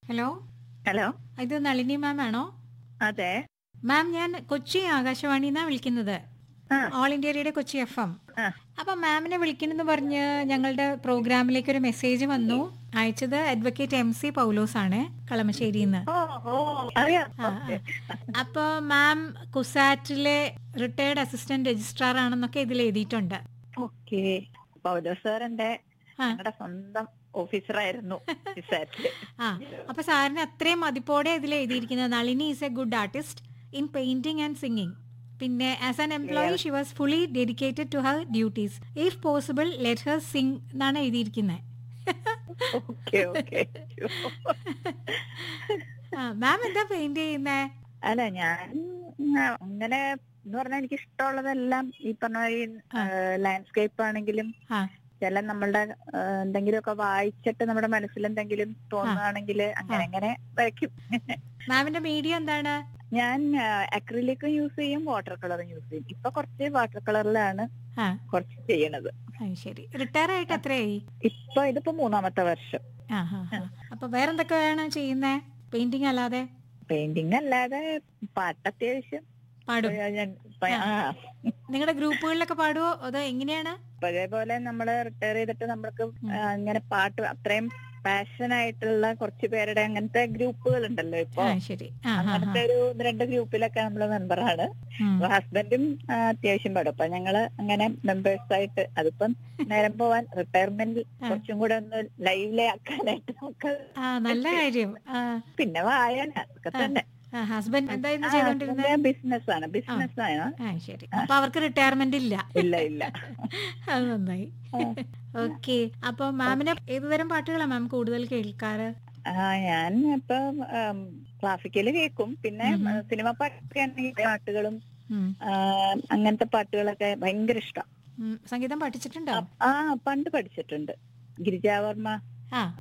Hello hello ഇത് നളിനി മാം ആണോ അതെ മാം ഞാൻ കൊച്ചി ആകാശവാണിന്നാ വിളിക്കുന്നത് ആ. All India radio Kochi F M ആ. അപ്പൊ മാമിനെ വിളിക്കണമെന്ന് പറഞ്ഞ് ഞങ്ങളുടെ പ്രോഗ്രാമിലേക്ക് ഒരു മെസ്സേജ് വന്നു അയച്ചത് അഡ്വക്കേറ്റ് എം സി പൗലോസ് ആണ് കളമശ്ശേരിയിൽ നിന്ന് ഓ ഓ അറിയാം ആ, ഓക്കേ. അപ്പൊ മാം കുസാറ്റിലെ റിട്ടയർഡ് അസിസ്റ്റന്റ് രജിസ്ട്രാർ ആണെന്നൊക്കെ ഇതിൽ എഴുതിയിട്ടുണ്ട് ഓക്കേ പൗലോ സാർ എന്റെ ആ. ഞങ്ങളുടെ സ്വന്തം ഓഫീസറായിരുന്നു ഇസാറ്റില്. ആ അപ്പൊ സാറിന് അത്രയും മതിപ്പോടെ ഇതിൽ എഴുതിയിരിക്കുന്നത് Nalini is a good artist in painting and singing പിന്നെ as an employee she was fully dedicated to her duties if possible let her sing എന്നാണ് എഴുതിയിരിക്കുന്നത് ഓക്കേ ഓക്കേ മാം എന്താ പെയിന്റ് ചെയ്യുന്നേ അല്ല ഞാൻ ആ, അങ്ങനെ എന്ന് പറഞ്ഞാൽ എനിക്ക് ഇഷ്ടമുള്ളതെല്ലാം ഈ പറഞ്ഞ ഈ ആ. ലാൻഡ്സ്കേപ്പ് ആണെങ്കിലും ആ. ചില നമ്മളുടെ ആ, എന്തെങ്കിലുമൊക്കെ വായിച്ചിട്ട് നമ്മുടെ മനസ്സിൽ എന്തെങ്കിലും തോന്നുകയാണെങ്കിൽ അങ്ങനെ അങ്ങനെ വരയ്ക്കും മാമിന്റെ മീഡിയം എന്താണ് ഞാൻ അക്രിലിക്കും യൂസ് ചെയ്യും വാട്ടർ കളറും യൂസ് ചെയ്യും ഇപ്പൊ കുറച്ച് വാട്ടർ കളറിലാണ് ആ. കുറച്ച് ചെയ്യണത് അത് ശരി റിട്ടയർ ആയിട്ട് എത്രയായി ഇപ്പൊ ഇതിപ്പോ മൂന്നാമത്തെ വർഷം ആ ഹാ ഹാ അപ്പൊ വേറെന്തൊക്കെയാണ് ചെയ്യുന്നേ പെയിന്റിംഗ് അല്ലാതെ പെയിന്റിങ് അല്ലാതെ പാട്ട് അത്യാവശ്യം പാടും ഞാൻ ഇപ്പൊ- ആ നിങ്ങളുടെ ഗ്രൂപ്പുകളിലൊക്കെ പാടുവോ അതോ എങ്ങനെയാണ് പഴയപോലെ നമ്മള് റിട്ടയർ ചെയ്തിട്ട് നമ്മൾക്ക് ഉം. ആ, ഇങ്ങനെ പാട്ട് അത്രയും പാഷൻ ആയിട്ടുള്ള കുറച്ച് പേരുടെ അങ്ങനത്തെ ഗ്രൂപ്പുകൾ ഉണ്ടല്ലോ ഇപ്പൊ ആ ശരി ആ ഹാ ഹാ അങ്ങനത്തെ ഒരു ഒന്ന് രണ്ട് ഗ്രൂപ്പിലൊക്കെ നമ്മള് മെമ്പറാണ് ഉം. ഹസ്ബൻഡും ആ, അത്യാവശ്യം പാടും അപ്പൊ ഞങ്ങള് അങ്ങനെ മെമ്പേഴ്സ് ആയിട്ട് അതിപ്പം നേരം പോവാൻ റിട്ടയർമെന്റ് ആ. കുറച്ചും കൂടെ ഒന്ന് ലൈവിലെ ആക്കാനായിട്ട് നമുക്ക് ആ നല്ല കാര്യം ആ പിന്നെ വായന ഒക്കെ തന്നെ ഹസ്ബൻഡ് എന്തായിരുന്നു ചെയ്തോണ്ടിരുന്നത് ബിസിനസ് ആണ് ബിസിനസ് ആണ് ആ ശരി അപ്പൊ അവർക്ക് റിട്ടയർമെന്റ് ഇല്ല ഇല്ല ഇല്ല അത് നന്നായി ഓക്കെ അപ്പൊ മാമിന് ഏതുതരം പാട്ടുകളാ മാം കൂടുതൽ കേൾക്കാറ് ആ ഞാൻ ഇപ്പൊ ക്ലാസിക്കല് കേൾക്കും പിന്നെ ഉം. ആ, സിനിമ പാട്ടൊക്കെ ആണെങ്കിൽ പാട്ടുകളും ഉം. ആ, അങ്ങനത്തെ പാട്ടുകളൊക്കെ ഭയങ്കര ഇഷ്ടം ഉം. സംഗീതം പഠിച്ചിട്ടുണ്ടോ ആ പണ്ട് പഠിച്ചിട്ടുണ്ട് ഗിരിജാവർമ്മ ആ